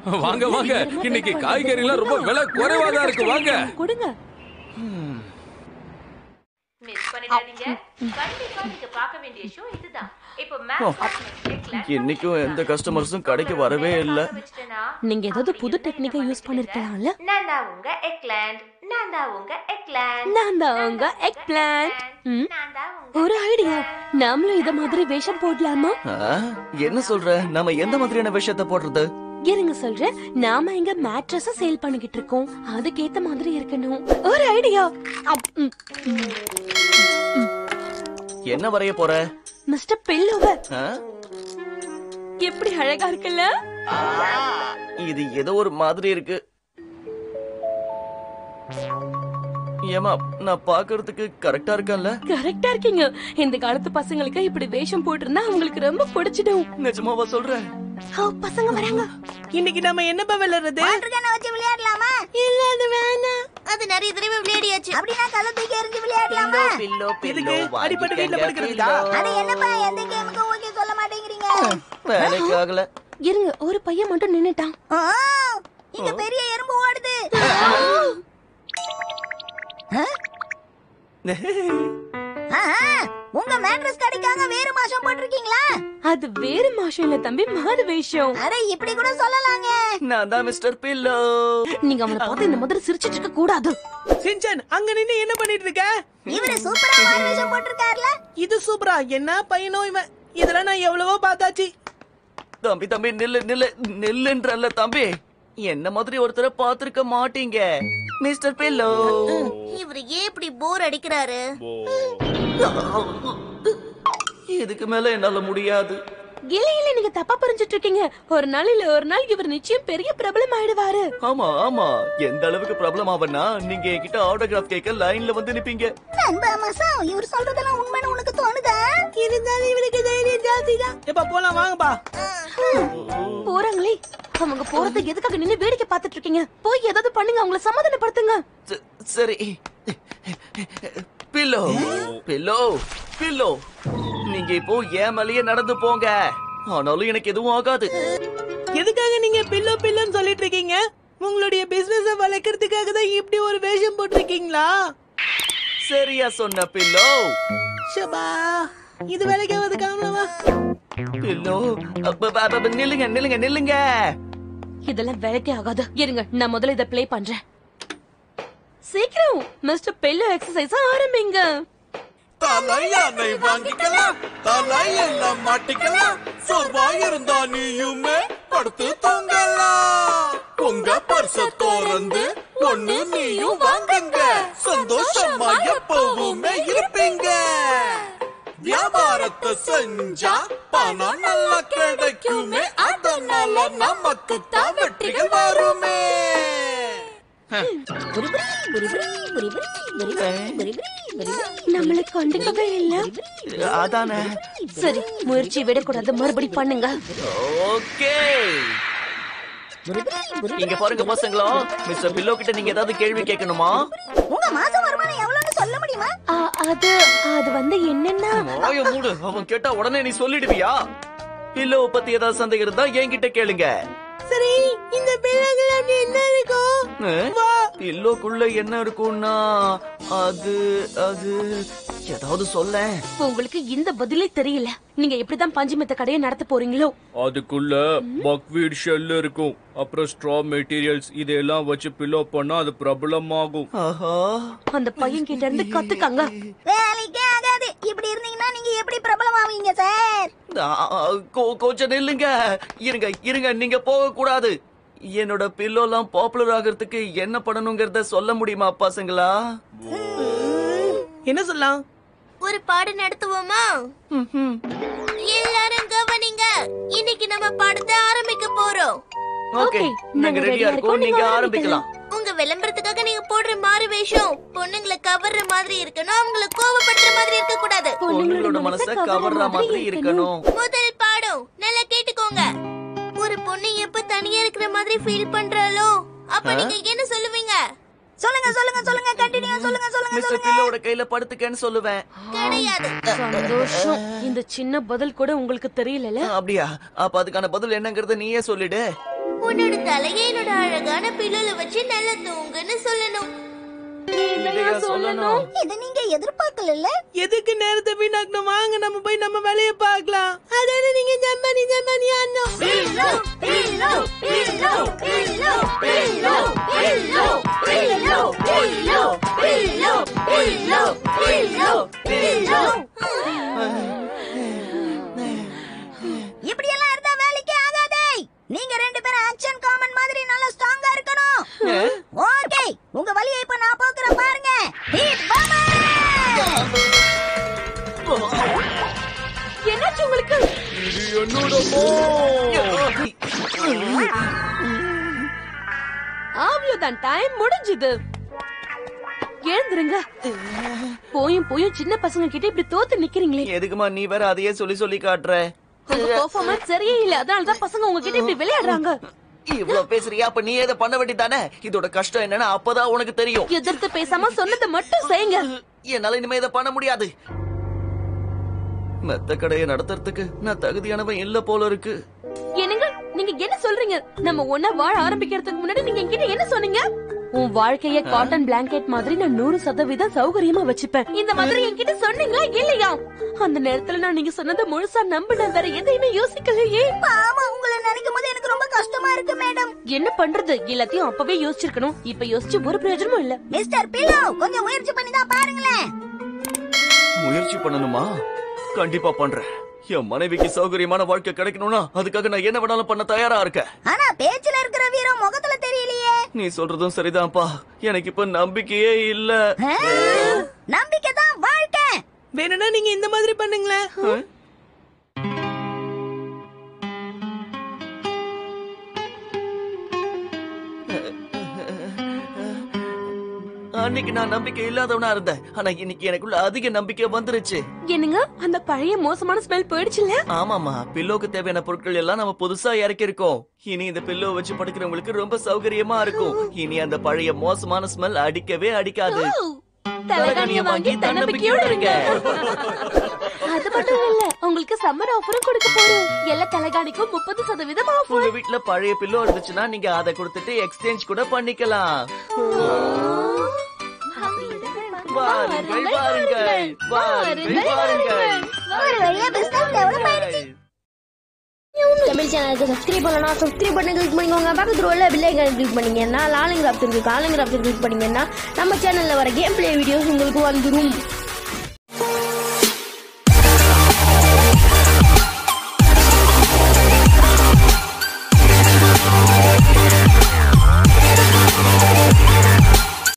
வாங்க வாங்க இன்னைக்கு காய்கறி எல்லாம் ரொம்ப விலை குறைவா தான் இருக்கு வாங்க கொடுங்க மிஸ் பண்ணிடாதீங்க கண்டிப்பா நீங்க பார்க்க வேண்டிய ஷோ இதுதான் இப்போ மேக்ஸ் இன்னைக்கும் எந்த கஸ்டமர்ஸும் கடைக்கு வரவே இல்ல நீங்க ஏதாவது புது டெக்னிக்கை யூஸ் பண்ணிருக்கலாம்ல நான் தான் உங்க எக்லாண்ட் நான் தான் உங்க எக்லாண்ட் நான் தான் உங்க எக் பிளான்ட் நான் தான் உங்க ஒரு ஐடியா நாமளும் இத மாதிரி வேஷம் போடலாமா ஆ, என்ன சொல்ற நம்ம எந்த மாதிரியான விஷயத்த போடுறது இருங்க சொல்றேன் நாம இங்க மேட்ரஸ சேல் பண்ணிக்கிட்டு இருக்கோம் அதுக்கேத்த மாதிரி இருக்கணும் ஒரு ஐடியா என்ன வரைய போற மிஸ்டர் பில்லோவ ஆ? எப்படி அழகா இருக்குல்ல இது ஏதோ ஒரு மாதிரி இருக்கு ஏமா நான் பாக்குறதுக்கு கரெக்டா இருக்கேன்ல கரெக்டா இருக்கீங்க இந்த காலத்து பசங்களுக்கு இப்படி வேஷம் போட்டிருந்தா அவங்களுக்கு ரொம்ப பிடிச்சிடும் நிஜமாவா சொல்றேன் ஓ, பசங்க வராங்க இன்னைக்கு நம்ம என்னப்பா விளையாடுறது வச்சு விளையாடலாமா இல்ல அது வேணாம் அது நிறைய தடவை விளையாடியாச்சு அப்படின்னா கள்ள தூக்கி எறிஞ்சு விளையாடலாமா பில்லோ எதுக்கு? அடிபட்டு வீட்ல படுக்கிறதுக்கா? அட என்னப்பா எந்த கேமுக்கும் ஓகே சொல்ல மாட்டேங்கிறீங்க வேலைக்கு ஆகல இருங்க ஒரு பையன் மட்டும் நின்னுட்டான் ஆ, இங்க பெரிய எறும்பு ஓடுது ஆ, உங்க மேட்ரஸ் கடைக்காக வேறு மாசம் போட்டிருக்கீங்களா அது வேறு மாஷம் இல்ல தம்பி மாறு வேஷம் அட இப்படி கூட சொல்லலாங்க நான் தான் மிஸ்டர் பில்லோ நீங்க அவனை பார்த்து இந்த மாதிரி சிரிச்சிட்டு இருக்க கூடாது சின்சன் அங்க நின்னு என்ன பண்ணிட்டு இருக்க இவரு சூப்பரா மாறு வேஷம் போட்டிருக்காருல இது சூப்பரா என்ன பையனோ இவன் இதெல்லாம் நான் எவ்வளவோ பார்த்தாச்சு தம்பி தம்பி நில்லு நில்லு நில்லுன்றல்ல தம்பி என்ன மாதிரி ஒருத்தரை பார்த்திருக்க மாட்டீங்க மிஸ்டர் பில்லோ இவரு ஏன் இப்படி போர் அடிக்கிறாரு இதுக்கு மேல என்னால முடியாது இல்ல இல்ல நீங்க தப்பா புரிஞ்சிட்டு இருக்கீங்க ஒரு நாள் இல்ல ஒரு நாள் இவர் நிச்சயம் பெரிய பிரபலம் ஆயிடுவாரு ஆமா ஆமா எந்த அளவுக்கு ப்ராப்ளம் ஆவனா நீங்க என்கிட்ட ஆட்டோகிராஃப் கேட்க லைன்ல வந்து நிப்பீங்க நண்பா மசாம் இவர் சொல்றதெல்லாம் உண்மைன்னு உனக்கு தோணுதா இருந்தாலும் இவருக்கு தைரியம் ஜாஸ்தி தான் எப்பா போலாம் வாங்கப்பா போறாங்களே அவங்க போறதுக்கு எதுக்காக நின்னு வேடிக்கை பார்த்துட்டு இருக்கீங்க போய் ஏதாவது பண்ணுங்க அவங்கள சமாதானப்படுத்துங்க ச- சரி பில்லோ பில்லோ பில்லோ நீங்க இப்போ ஏன் மேலேயே நடந்து போங்க ஆனாலும் எனக்கு எதுவும் ஆகாது எதுக்காக நீங்க பில்லோ பில்லோன்னு சொல்லிட்டு இருக்கீங்க உங்களுடைய பிசினஸ் வளர்க்கறதுக்காக தான் இப்படி ஒரு வேஷம் போட்டிருக்கீங்களா சரியா சொன்ன பில்லோ ஷபா இது வேலைக்கு ஆகாது காமலவா பில்லோ அப்ப, அப்ப, அப்ப, நில்லுங்க நில்லுங்க நில்லுங்க இதெல்லாம் வேலைக்கே ஆகாது இருங்க நான் முதல்ல இதை ப்ளே பண்றேன் சீக்கிரம் மிஸ்டர் பெல்லோ எக்ஸசைஸ் ஆரம்பிங்க தலையானை வாங்கிக்கலாம் தலையெல்லாம் மாட்டிக்கலாம் சோர்வாயிருந்தா நீயுமே படுத்து தூங்கலாம் உங்க பர்ச திறந்து ஒண்ணு நீயும் வாங்குங்க சந்தோஷமா எப்பவுமே இருப்பீங்க வியாபாரத்தை செஞ்சா பணம் நல்லா கிடைக்குமே அதனால நமக்கு தான் வெற்றிகள் வருமே நம்மளுக்கு கண்டுக்கவே இல்ல அதானே சரி முயற்சி விடக்கூடாது மறுபடி பண்ணுங்க ஓகே இங்க பாருங்க பசங்களா மிஸ்டர் பில்லோ கிட்ட நீங்க ஏதாவது கேள்வி கேட்கணுமா உங்க மாச வருமானம் எவ்வளவுன்னு சொல்ல முடியுமா ஆ, அது அது வந்து என்னன்னா வாய மூடு அவன் கேட்டா உடனே நீ சொல்லிடுவியா பில்லோ பத்தி ஏதாவது சந்தேகம் இருந்தா என்கிட்ட கேளுங்க சரி இந்த பிள்ளைகள் அப்படி என்ன இருக்கும் பில்லோக்குள்ள என்ன இருக்கும்னா அது அது ஏதாவது சொல்ல உங்களுக்கு இந்த பதிலே தெரியல நீங்க எப்படிதான் பஞ்சமித்த கடையை நடத்த போறீங்களோ அதுக்குள்ள பக்வீட் ஷெல் இருக்கும் அப்புறம் ஸ்ட்ரா மெட்டீரியல்ஸ் இதெல்லாம் வச்சு பில்லோ பண்ணா அது பிரபலமாகும் ஆஹா அந்த பையன் கிட்ட இருந்து கத்துக்கங்க வேலைக்கே ஆகாது இப்படி இருந்தீங்கன்னா நீங்க எப்படி பிரபலமாவீங்க சார் ஆ, கொ- கொஞ்சம் நில்லுங்க இருங்க இருங்க நீங்க போக கூடாது என்னோட பில்லோலாம் பாப்புலர் ஆகிறதுக்கு என்ன பண்ணணுங்கிறத சொல்ல முடியுமா பசங்களா என்ன சொல்லலாம் ஒரு பாடம் நடத்துவோமா எல்லாரும் கவனிங்க இன்னைக்கு நம்ம பாடத்தை ஆரம்பிக்க போறோம் ஓகே நாங்க ரெடியா இருக்கோம் நீங்க ஆரம்பிக்கலாம் உங்க விளம்பரத்துக்காக நீங்க போடுற மாறு வேஷம் பொண்ணுங்களை கவர்ற மாதிரி இருக்கணும் அவங்கள கோவப்படுற மாதிரி இருக்க கூடாது பொண்ணுங்களோட மனச கவர்ற மாதிரி இருக்கணும் முதல் பாடம் நல்லா கேட்டுக்கோங்க ஒரு பொண்ணு எப்ப தனியா இருக்கிற மாதிரி ஃபீல் பண்றாளோ அப்ப நீங்க என்ன சொல்லுவீங்க சொல்லுங்க சொல்லுங்க சொல்லுங்க கண்டினியூ சொல்லுங்க சொல்லுங்க மிஸ்டர் பில்லோட கையில படுத்துக்கன்னு சொல்லுவேன் கிடையாது சந்தோஷம் இந்த சின்ன பதில் கூட உங்களுக்கு தெரியல அப்படியா அப்ப அதுக்கான பதில் என்னங்கறத நீயே சொல்லிடு உன்னோட தலையை என்னோட அழகான பில்லோல வச்சு நல்லா தூங்குன்னு சொல்லணும் இதையா சொல்லணும் இதை நீங்க எதிர்பார்க்கல எதுக்கு நேரத்தை வீணாக்கணும் வாங்க நம்ம போய் நம்ம வேலையை பார்க்கலாம் அதானே நீங்க ஜம்பானி ஜம்பானி அண்ணன் பில்லோ பில்லோ பில்லோ பில்லோ பில்லோ பில்லோ பில்லோ பில்லோ பில்லோ பில்லோ பில்லோ பில்லோ இப்படி எல்லாம் இருந்தா வேலைக்கு ஆகாதே நீங்க ரெண்டு பேரும் ஆக்ஷன் காமன் மாதிரி நல்லா ஸ்ட்ராங்கா இருக்கணும் ஓகே உங்க வலியை இப்ப நான் போக்குறேன் பாருங்க ஹீட் என்னாச்சு உங்களுக்கு இது என்னோட phone. அவ்வளவுதான் டைம் முடிஞ்சது எழுந்துருங்க போயும் போயும் சின்ன பசங்க கிட்ட இப்படி தோத்து நிக்கிறீங்களே எதுக்குமா நீ வேற அதையே சொல்லி சொல்லி காட்டுற உங்க பெர்ஃபார்மன்ஸ் சரியே இல்ல அதனாலதான் பசங்க உங்ககிட்ட இப்படி விளையாடுறாங்க இவ்வளவு பேசுறியா அப்ப நீ எதை பண்ண வேண்டியதானே இதோட கஷ்டம் என்னன்னு அப்பதான் உனக்கு தெரியும் எதிர்த்து பேசாம சொன்னதை மட்டும் செய்யுங்க என்னால இனிமே இதை பண்ண முடியாது மெத்த கடையை நடத்துறதுக்கு நான் தகுதியானவன் இல்ல போல இருக்கு என்னங்க நீங்க என்ன சொல்றீங்க நம்ம ஒன்னா வாழ ஆரம்பிக்கிறதுக்கு முன்னாடி நீங்க என்கிட்ட என்ன சொன்னீங்க உன் வாழ்க்கைய காட்டன் பிளாங்கெட் மாதிரி நான் நூறு சதவீதம் சௌகரியமா வச்சுப்பேன் இந்த மாதிரி என்கிட்ட சொன்னீங்களா இல்லையா அந்த நேரத்துல நான் நீங்க சொன்னதை முழுசா நம்பினேன் வேற எதையுமே யோசிக்கலையே பாவம் உங்களை நினைக்கும் போது எனக்கு ரொம்ப கஷ்டமா இருக்கு மேடம் என்ன பண்றது எல்லாத்தையும் அப்பவே யோசிச்சிருக்கணும் இப்ப யோசிச்சு ஒரு பிரயோஜனமும் இல்ல மிஸ்டர் பில்லோ கொஞ்சம் முயற்சி பண்ணி தான் பாருங்களேன் முயற்சி பண்ணணுமா கண்டிப்பா பண்றேன் என் மனைவிக்கு சௌகரியமான வாழ்க்கை கிடைக்கணும்னா அதுக்காக நான் என்ன வேணாலும் பண்ண தயாரா இருக்கேன் ஆனா பேச்சுல இருக்கிற வீரம் முகத்துல தெரியலையே நீ சொல்றதும் சரிதான்ப்பா எனக்கு இப்ப நம்பிக்கையே இல்ல நம்பிக்கை தான் வாழ்க்கை வேணும்னா நீங்க இந்த மாதிரி பண்ணுங்களேன் அன்னைக்கு நான் நம்பிக்கை இல்லாதவனா இருந்தேன் ஆனா இன்னைக்கு எனக்குள்ள அதிக நம்பிக்கை வந்துருச்சு என்னங்க அந்த பழைய மோசமான ஸ்மெல் போயிடுச்சுல்ல ஆமாமா பில்லோக்கு தேவையான பொருட்கள் எல்லாம் நம்ம புதுசா இறக்கி இருக்கோம் இனி இந்த பில்லோ வச்சு படுக்கிறவங்களுக்கு ரொம்ப சௌகரியமா இருக்கும் இனி அந்த பழைய மோசமான ஸ்மெல் அடிக்கவே அடிக்காது தலகாணிய வாங்கி தன்னம்பிக்கையோட இருங்க அது மட்டும் இல்ல உங்களுக்கு சம்மர் ஆஃபரும் கொடுக்க போறோம் எல்லா தலகாணிக்கும் முப்பது சதவீதம் ஆஃபர் உங்க வீட்ல பழைய பில்லோ இருந்துச்சுன்னா நீங்க அதை கொடுத்துட்டு எக்ஸ்சேஞ்ச் கூட பண்ணிக்கலாம் வாருங்கள் வாருங்கள் வாருங்கள் வாருங்கள் ஒரு வழியா பிசினஸ் டெவலப் ஆயிடுச்சு தமிழ் சேனலுக்கு சப்ஸ்கிரைப் பண்ணலாம் சப்ஸ்கிரைப் பண்ணி கிளிக் பண்ணிக்கோங்க பக்கத்துல உள்ள பில்லைக்கன் கிளிக் பண்ணீங்கன்னா லாலிங் கிராப்ஸ் இருக்கு காலிங் கிராப்ஸ் கிளிக் பண்ணீங்கன்னா நம்ம சேனல்ல வர கேம் பிளே வீடியோஸ் உங்களுக்கு வந்துரும்